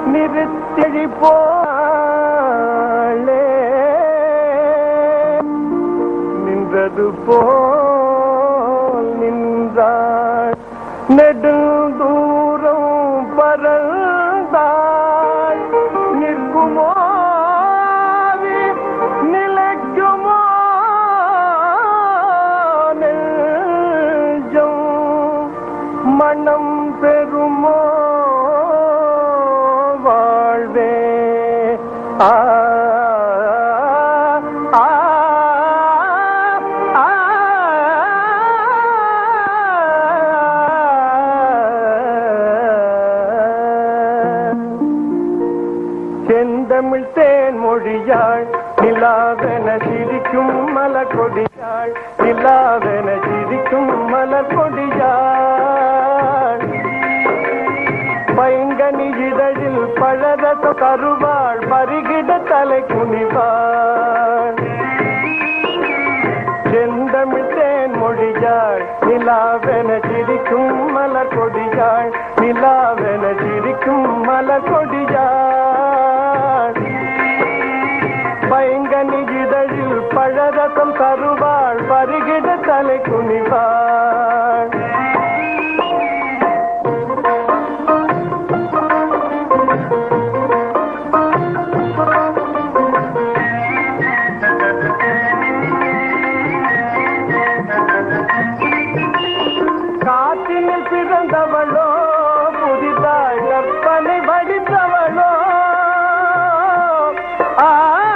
நிறுத்தி போலே நின்றது போல் நின்றாள் நெடுந்தூரம் பறந்தாள் நிற்குமோ நிலைக்குமோ நெஞ்சம் மனம் பெறுமோ வாழ்வே ஆ ஆ, ஆ, ஆ. செந்தமிழ் தேன் மொழியாள் நிலாவென சிரிக்கும் மலர் கொடியாள் நிலாவென சிரிக்கும் மலர் கொடியாள் பைங்கனி இதழில் பழரச கருவாள் பருகிட தலை குனிவாள் செந்தமிழ் தேன் மொழியாள் நிலாவென சிரிக்கும் மலர் கொடியாள் நிலாவென சிரிக்கும் மலர் கொடியாள் பைங்கனி இதழில் பழரசம் தருவாள் பருகிட தலை குனிவாள் காற்றினில் பிறந்தவளோ புதிதாய் கற்பனை வடித்தவளோ ஆ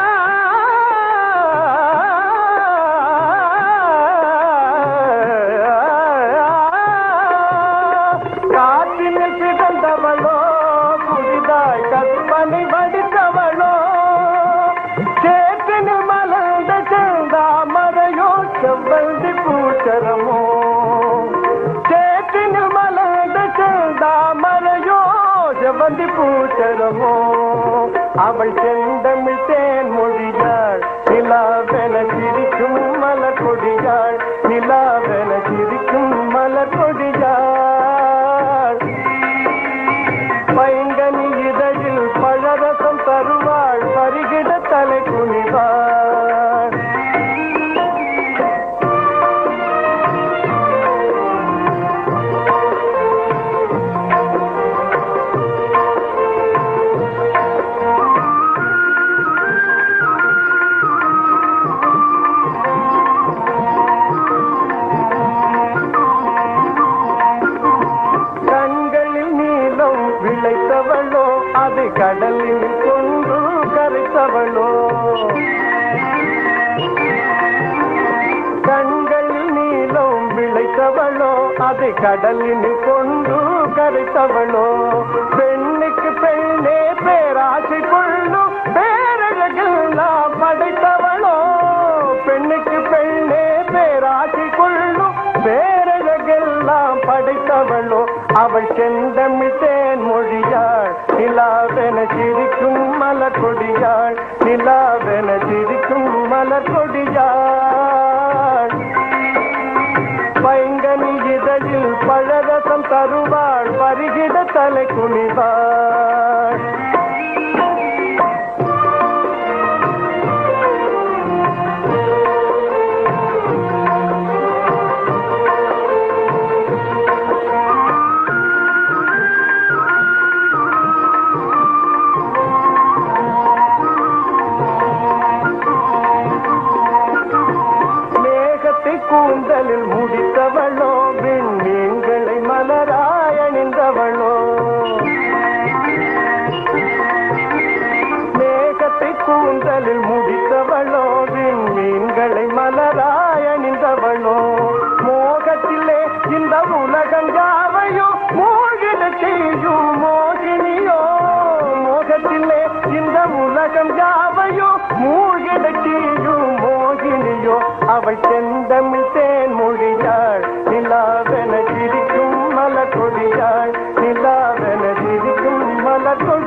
காற்றினில் பிறந்தவளோ புதிதாய் கற்பனை வடித்தவளோ சேற்றினில் மலர்ந்த செந்தாமரையோ செவ்வந்தி பூச்சரமோ சேற்றினில் மலர்ந்த செந்தாமரையோ செவ்வந்தி பூச்சரமோ அவள் செந்தமிழ் தேன் மொழியாள் நிலாவென சிரிக்கும் மலர் கொடியாள் நிலாவென சிரிக்கும் மலர் கொடியாள் பைங்கனி இதழில் பழரசம் தருவாள் பருகிட தலை குனிவாள் கண்களில் நீலம் விளைத்தவளோ அது கடலில் கொண்டு கரைத்தவளோ கண்களில் நீலம் விளைத்தவளோ அது கடலில் கொண்டு கரைத்தவளோ பெண்ணுக்கு பெண்ணே பேராசை கொள்ளும் பேரழகெல்லாம் படைத்தவளோ பெண்ணுக்கு பெண்ணே பேராசை கொள்ளும் பேரழகெல்லாம் படைத்தவளோ அவள் செந்தமிழ் தேன் மொழியாள் நிலாவென சிரிக்கும் மலர் கொடியாள் நிலாவென சிரிக்கும் மலர் கொடியாள் பைங்கனி இதழில் பழரசம் தருவாள் பருகிட தலை குனிவாள் மேகத்தை கூந்தலில் முடித்தவளோ விண்மீன்களை மலராய் அணிந்தவளோ மேகத்தை கூந்தலில் முடித்தவளோ விண்மீன்களை மலராய் அணிந்தவளோ மோகத்திலே இந்த உலகம் யாவையோ மூழ்கிட செய்யும் மோகினியோ மோகத்திலே இந்த உலகம் யாவையோ மூழ்கிட செய்யும் மோகினியோ அவள் செந்தமிழ் தேன் மொழியாள் நிலாவென சிரிக்கும் மலர் கொடியாள் நிலாவென சிரிக்கும் மலர் கொடி